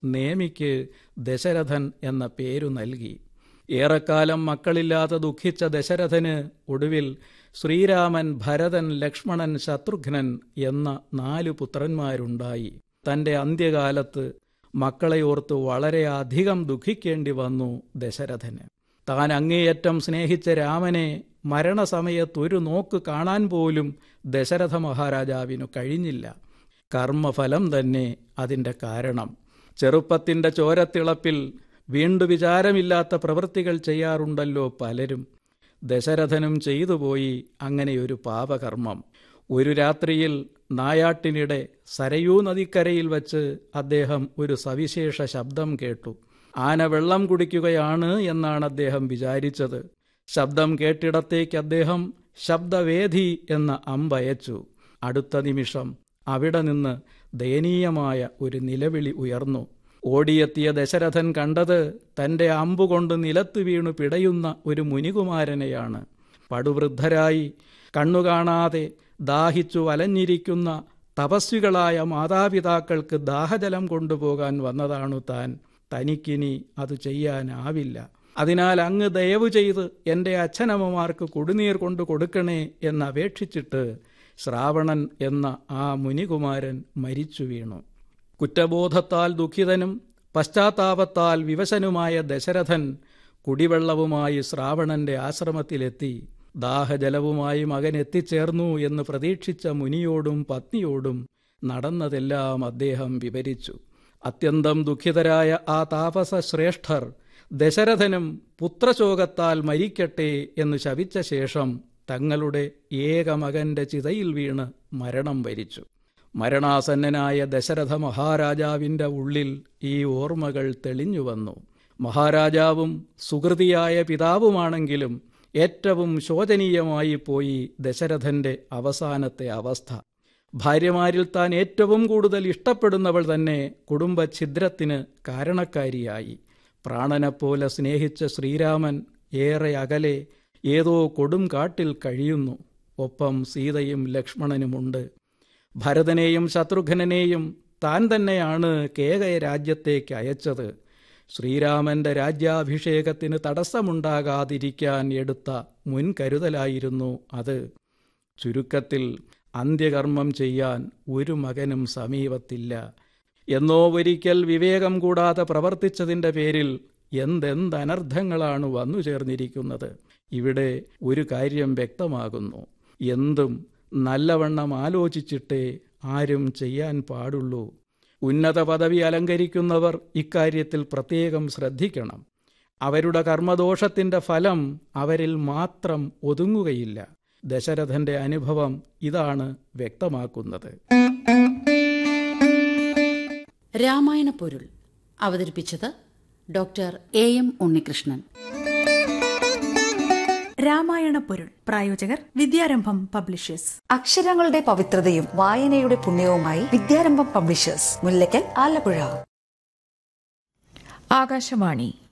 നേമിക്ക് ദശരഥൻ എന്ന പേരു നൽകി ഏറെക്കാലം മക്കളില്ലാതെ ദുഃഖിച്ച ദശരഥന് ഒടുവിൽ ശ്രീരാമൻ ഭരതൻ ലക്ഷ്മണൻ ശത്രുഘ്നൻ എന്ന നാലു പുത്രന്മാരുണ്ടായി തന്റെ അന്ത്യകാലത്ത് മക്കളെ ഓർത്ത് വളരെയധികം ദുഃഖിക്കേണ്ടി വന്നു ദശരഥന് താൻ അങ്ങേയറ്റം സ്നേഹിച്ച രാമനെ മരണസമയത്തൊരു നോക്ക് കാണാൻ പോലും ദശരഥ മഹാരാജാവിനു കഴിഞ്ഞില്ല കർമ്മഫലം തന്നെ അതിൻ്റെ കാരണം ചെറുപ്പത്തിൻ്റെ ചോരത്തിളപ്പിൽ വീണ്ടു വിചാരമില്ലാത്ത പ്രവൃത്തികൾ ചെയ്യാറുണ്ടല്ലോ പലരും ദശരഥനും ചെയ്തുപോയി അങ്ങനെയൊരു പാപകർമ്മം ഒരു രാത്രിയിൽ നായാട്ടിനിടെ സരയൂ നദിക്കരയിൽ വച്ച് അദ്ദേഹം ഒരു സവിശേഷ ശബ്ദം കേട്ടു ആന വെള്ളം കുടിക്കുകയാണ് എന്നാണ് അദ്ദേഹം വിചാരിച്ചത് ശബ്ദം കേട്ടിടത്തേക്ക് അദ്ദേഹം ശബ്ദവേദി എന്ന അമ്പയച്ചു അടുത്ത നിമിഷം അവിടെ നിന്ന് ദയനീയമായ ഒരു നിലവിളി ഉയർന്നു ഓടിയെത്തിയ ദശരഥൻ കണ്ടത് തന്റെ അമ്പുകൊണ്ട് നിലത്തു വീണു പിടയുന്ന ഒരു മുനികുമാരനെയാണ് പടുവൃദ്ധരായി കണ്ണുകാണാതെ ദാഹിച്ചു വലഞ്ഞിരിക്കുന്ന തപസ്വികളായ മാതാപിതാക്കൾക്ക് ദാഹജലം കൊണ്ടുപോകാൻ വന്നതാണു താൻ തനിക്കിനി അത് ചെയ്യാനാവില്ല അതിനാൽ അങ്ങ് ദയവ് ചെയ്ത് എൻ്റെ അച്ഛനമ്മമാർക്ക് കുടിനീർ കൊണ്ടു കൊടുക്കണേ എന്നപേക്ഷിച്ചിട്ട് ശ്രാവണൻ എന്ന ആ മുനികുമാരൻ മരിച്ചു വീണു കുറ്റബോധത്താൽ ദുഃഖിതനും പശ്ചാത്താപത്താൽ വിവശനുമായ ദശരഥൻ കുടിവെള്ളവുമായി ശ്രാവണന്റെ ആശ്രമത്തിലെത്തി ദാഹജലവുമായി മകൻ എത്തിച്ചേർന്നു എന്ന് പ്രതീക്ഷിച്ച മുനിയോടും പത്നിയോടും നടന്നതെല്ലാം അദ്ദേഹം വിവരിച്ചു അത്യന്തം ദുഃഖിതരായ ആ താപസ ശ്രേഷ്ഠർ ദശരഥനും പുത്രശോകത്താൽ മരിക്കട്ടെ എന്ന് ശപിച്ച ശേഷം തങ്ങളുടെ ഏക മകന്റെ ചിതയിൽ വീണ് മരണം വരിച്ചു മരണാസന്നനായ ദശരഥ മഹാരാജാവിൻ്റെ ഉള്ളിൽ ഈ ഓർമ്മകൾ തെളിഞ്ഞു വന്നു മഹാരാജാവും സുഹൃതിയായ പിതാവുമാണെങ്കിലും ഏറ്റവും ശോചനീയമായി പോയി ദശരഥന്റെ അവസാനത്തെ അവസ്ഥ ഭാര്യമാരിൽ താൻ ഏറ്റവും കൂടുതൽ ഇഷ്ടപ്പെടുന്നവൾ തന്നെ കുടുംബഛിദ്രത്തിന് കാരണക്കാരിയായി പ്രാണനെപ്പോലെ സ്നേഹിച്ച ശ്രീരാമൻ ഏറെ അകലെ ഏതോ കൊടും കാട്ടിൽ കഴിയുന്നു ഒപ്പം സീതയും ലക്ഷ്മണനുമുണ്ട് ഭരതനെയും ശത്രുഘ്നെയും താൻ തന്നെയാണ് കേകയ രാജ്യത്തേക്ക് അയച്ചത് ശ്രീരാമന്റെ രാജ്യാഭിഷേകത്തിന് തടസ്സമുണ്ടാകാതിരിക്കാൻ എടുത്ത മുൻകരുതലായിരുന്നു അത് ചുരുക്കത്തിൽ അന്ത്യകർമ്മം ചെയ്യാൻ ഒരു മകനും സമീപത്തില്ല എന്നോ ഒരിക്കൽ വിവേകം കൂടാതെ പ്രവർത്തിച്ചതിൻ്റെ പേരിൽ എന്തെന്തനർത്ഥങ്ങളാണ് വന്നു ചേർന്നിരിക്കുന്നത് ഇവിടെ ഒരു കാര്യം വ്യക്തമാകുന്നു എന്തും നല്ലവണ്ണം ആലോചിച്ചിട്ടേ ആരും ചെയ്യാൻ പാടുള്ളൂ ഉന്നത പദവി അലങ്കരിക്കുന്നവർ ഇക്കാര്യത്തിൽ പ്രത്യേകം ശ്രദ്ധിക്കണം അവരുടെ കർമ്മദോഷത്തിന്റെ ഫലം അവരിൽ മാത്രം ഒതുങ്ങുകയില്ല ദശരഥന്റെ അനുഭവം ഇതാണ് വ്യക്തമാക്കുന്നത് രാമായണ പൊരുൾ അവതരിപ്പിച്ചത് doctor A M Unnikrishnan Ramayana പൊരുൾ പ്രായോജകർ വിദ്യാരംഭം പബ്ലിഷേഴ്സ് അക്ഷരങ്ങളുടെ പവിത്രതയും വായനയുടെ പുണ്യവുമായി വിദ്യാരംഭം പബ്ലിഷേഴ്സ് മുല്ലയ്ക്കൽ ആലപ്പുഴ ആകാശവാണി